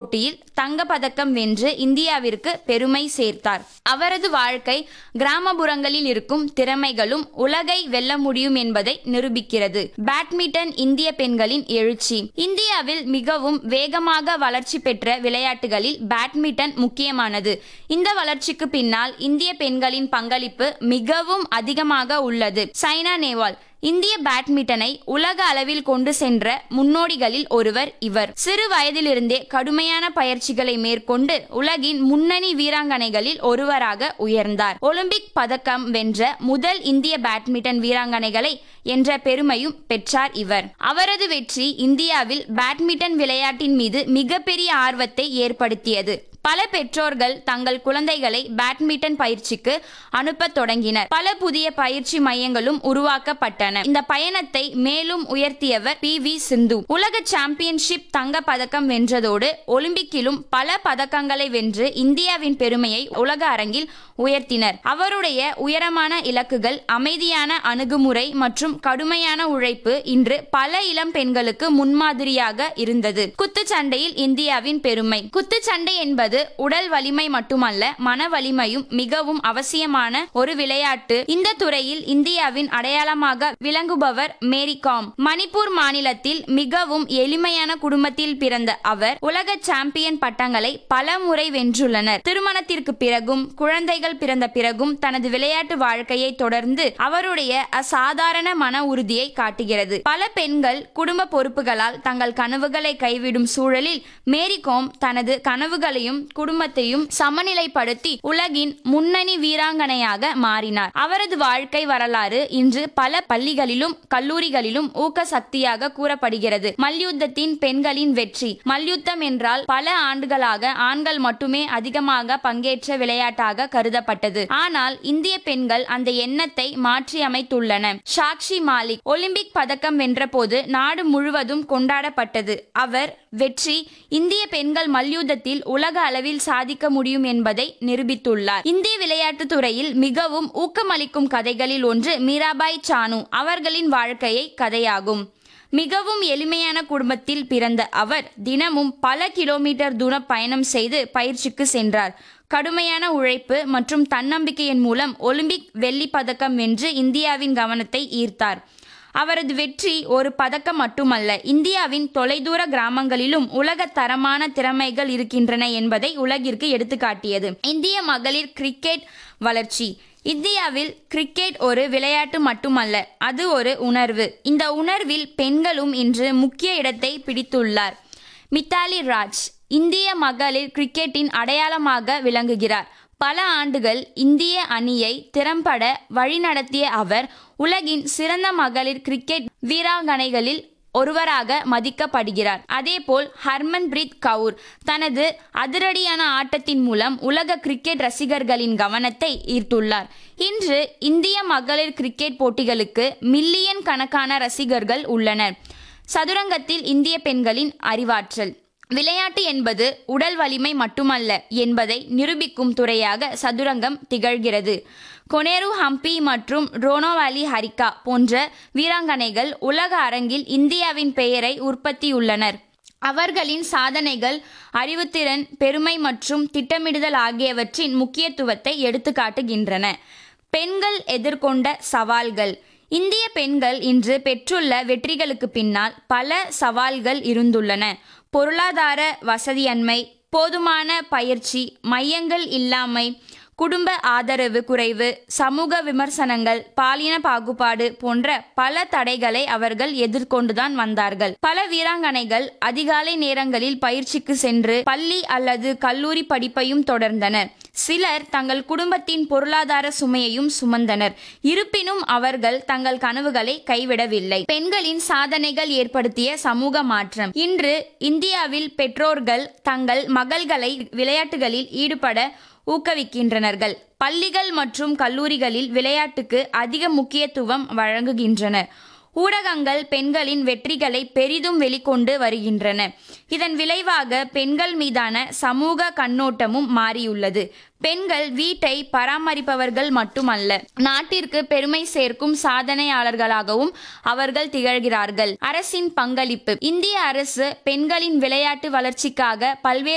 போட்டியில் தங்க பதக்கம் வென்று இந்தியாவிற்கு பெருமை சேர்த்தார் அவரது வாழ்க்கை கிராமப்புறங்களில் இருக்கும் திறமைகளும் உலகை வெல்ல முடியும் என்பதை நிரூபிக்கிறது பேட்மிண்டன் இந்திய பெண்களின் எழுச்சி இந்தியாவில் மிகவும் வேகமாக வளர்ச்சி பெற்ற விளையாட்டுகளில் பேட்மிண்டன் முக்கியமானது இந்த வளர்ச்சிக்கு பின்னால் இந்திய பெண்களின் பங்களிப்பு மிகவும் அதிகமாக உள்ளது சைனா நேவால் இந்திய பேட்மிண்டனை உலக அளவில் கொண்டு சென்ற முன்னோடிகளில் ஒருவர் இவர் சிறு வயதிலிருந்தே கடுமையான பயிற்சிகளை மேற்கொண்டு உலகின் முன்னணி வீராங்கனைகளில் ஒருவராக உயர்ந்தார் ஒலிம்பிக் பதக்கம் வென்ற முதல் இந்திய பேட்மிண்டன் வீராங்கனைகளை என்ற பெருமையும் பெற்றார் இவர் அவரது வெற்றி இந்தியாவில் பேட்மிண்டன் விளையாட்டின் மீது மிகப்பெரிய ஆர்வத்தை ஏற்படுத்தியது பல பெற்றோர்கள் தங்கள் குழந்தைகளை பேட்மிண்டன் பயிற்சிக்கு அனுப்பத் தொடங்கினர் பல புதிய பயிற்சி மையங்களும் உருவாக்கப்பட்டன இந்த பயணத்தை மேலும் உயர்த்தியவர் பி வி சிந்து உலக சாம்பியன்ஷிப் தங்க பதக்கம் வென்றதோடு ஒலிம்பிக்கிலும் பல பதக்கங்களை வென்று இந்தியாவின் பெருமையை உலக அரங்கில் உயர்த்தினர் அவருடைய உயரமான இலக்குகள் அமைதியான அணுகுமுறை மற்றும் கடுமையான உழைப்பு இன்று பல இளம் பெண்களுக்கு முன்மாதிரியாக இருந்தது குத்துச்சண்டையில் இந்தியாவின் பெருமை குத்துச்சண்டை என்பது உடல் வலிமை மட்டுமல்ல மன வலிமையும் மிகவும் அவசியமான ஒரு விளையாட்டு இந்த துறையில் இந்தியாவின் அடையாளமாக விளங்குபவர் மேரி காம் மணிப்பூர் மாநிலத்தில் மிகவும் எளிமையான குடும்பத்தில் பிறந்த அவர் உலக சாம்பியன் பட்டங்களை பல முறை வென்றுள்ளனர் திருமணத்திற்கு பிறகும் குழந்தைகள் பிறந்த பிறகும் தனது விளையாட்டு வாழ்க்கையை தொடர்ந்து அவருடைய அசாதாரண மன உறுதியை காட்டுகிறது பல பெண்கள் குடும்ப பொறுப்புகளால் தங்கள் கனவுகளை கைவிடும் சூழலில் மேரி கோம் தனது கனவுகளையும் குடும்பத்தையும் சமநிலைப்படுத்தி உலகின் முன்னணி வீராங்கனையாக மாறினார் அவரது வாழ்க்கை வரலாறு இன்று பல பள்ளிகளிலும் கல்லூரிகளிலும் ஊக்க சக்தியாக கூறப்படுகிறது மல்யுத்தத்தின் பெண்களின் வெற்றி மல்யுத்தம் என்றால் பல ஆண்டுகளாக ஆண்கள் மட்டுமே அதிகமாக பங்கேற்ற விளையாட்டாக கருதப்பட்டது ஆனால் இந்திய பெண்கள் அந்த எண்ணத்தை மாற்றி அமைத்துள்ளன சாக்ஷி மாலிக் ஒலிம்பிக் பதக்கம் வென்றபோது நாடு முழுவதும் கொண்டாடப்பட்டது அவர் வெற்றி இந்திய பெண்கள் மல்யுத்தத்தில் உலக அளவில் சாதிக்க முடியும் என்பதை நிரூபித்துள்ளார் இந்திய விளையாட்டுத் துறையில் மிகவும் ஊக்கமளிக்கும் கதைகளில் ஒன்று மீராபாய் சானு அவர்களின் வாழ்க்கையை கதையாகும் மிகவும் எளிமையான குடும்பத்தில் பிறந்த அவர் தினமும் பல கிலோமீட்டர் தூரம் பயணம் செய்து பயிற்சிக்கு சென்றார் கடுமையான உழைப்பு மற்றும் தன்னம்பிக்கையின் மூலம் ஒலிம்பிக் வெள்ளி பதக்கம் வென்று இந்தியாவின் கவனத்தை ஈர்த்தார் அவரது வெற்றி ஒரு பதக்கம் மட்டுமல்ல இந்தியாவின் தொலைதூர கிராமங்களிலும் உலக தரமான திறமைகள் இருக்கின்றன என்பதை உலகிற்கு எடுத்துக்காட்டியது இந்திய மகளிர் கிரிக்கெட் வளர்ச்சி இந்தியாவில் கிரிக்கெட் ஒரு விளையாட்டு மட்டுமல்ல அது ஒரு உணர்வு இந்த உணர்வில் பெண்களும் இன்று முக்கிய இடத்தை பிடித்துள்ளார் மித்தாலி ராஜ் இந்திய மகளிர் கிரிக்கெட்டின் அடையாளமாக விளங்குகிறார் பல ஆண்டுகள் இந்திய அணியை திறம்பட வழிநடத்திய அவர் உலகின் சிறந்த மகளிர் கிரிக்கெட் வீராங்கனைகளில் ஒருவராக மதிக்கப்படுகிறார் அதேபோல் ஹர்மன்பிரீத் கவுர் தனது அதிரடியான ஆட்டத்தின் மூலம் உலக கிரிக்கெட் ரசிகர்களின் கவனத்தை ஈர்த்துள்ளார் இன்று இந்திய மகளிர் கிரிக்கெட் போட்டிகளுக்கு மில்லியன் கணக்கான ரசிகர்கள் உள்ளனர் சதுரங்கத்தில் இந்திய பெண்களின் அறிவாற்றல் விளையாட்டு என்பது உடல் வலிமை மட்டுமல்ல என்பதை நிரூபிக்கும் துறையாக சதுரங்கம் திகழ்கிறது கொனேரு ஹம்பி மற்றும் ரோனோவாலி ஹரிகா போன்ற வீராங்கனைகள் உலக அரங்கில் இந்தியாவின் பெயரை உற்பத்தியுள்ளனர் அவர்களின் சாதனைகள் அறிவுத்திறன் பெருமை மற்றும் திட்டமிடுதல் ஆகியவற்றின் முக்கியத்துவத்தை எடுத்துக்காட்டுகின்றன பெண்கள் எதிர்கொண்ட சவால்கள் இந்திய பெண்கள் இன்று பெற்றுள்ள வெற்றிகளுக்கு பின்னால் பல சவால்கள் இருந்துள்ளன பொருளாதார வசதியன்மை போதுமான பயிற்சி மையங்கள் இல்லாமை குடும்ப ஆதரவு குறைவு சமூக விமர்சனங்கள் பாலின பாகுபாடு போன்ற பல தடைகளை அவர்கள் எதிர்கொண்டுதான் வந்தார்கள் பல வீராங்கனைகள் அதிகாலை நேரங்களில் பயிற்சிக்கு சென்று பள்ளி அல்லது கல்லூரி படிப்பையும் தொடர்ந்தனர் சிலர் தங்கள் குடும்பத்தின் பொருளாதார சுமையையும் சுமந்தனர் இருப்பினும் அவர்கள் தங்கள் கனவுகளை கைவிடவில்லை பெண்களின் சாதனைகள் ஏற்படுத்திய சமூக மாற்றம் இன்று இந்தியாவில் பெற்றோர்கள் தங்கள் மகள்களை விளையாட்டுகளில் ஈடுபட ஊக்குவிக்கின்றனர்கள் பள்ளிகள் மற்றும் கல்லூரிகளில் விளையாட்டுக்கு அதிக முக்கியத்துவம் வழங்குகின்றனர் ஊடகங்கள் பெண்களின் வெற்றிகளை பெரிதும் வெளிக்கொண்டு வருகின்றன இதன் விளைவாக பெண்கள் மீதான சமூக கண்ணோட்டமும் மாறியுள்ளது பெண்கள் வீட்டை பராமரிப்பவர்கள் மட்டுமல்ல நாட்டிற்கு பெருமை சேர்க்கும் சாதனையாளர்களாகவும் அவர்கள் திகழ்கிறார்கள் அரசின் பங்களிப்பு இந்திய அரசு பெண்களின் விளையாட்டு வளர்ச்சிக்காக பல்வேறு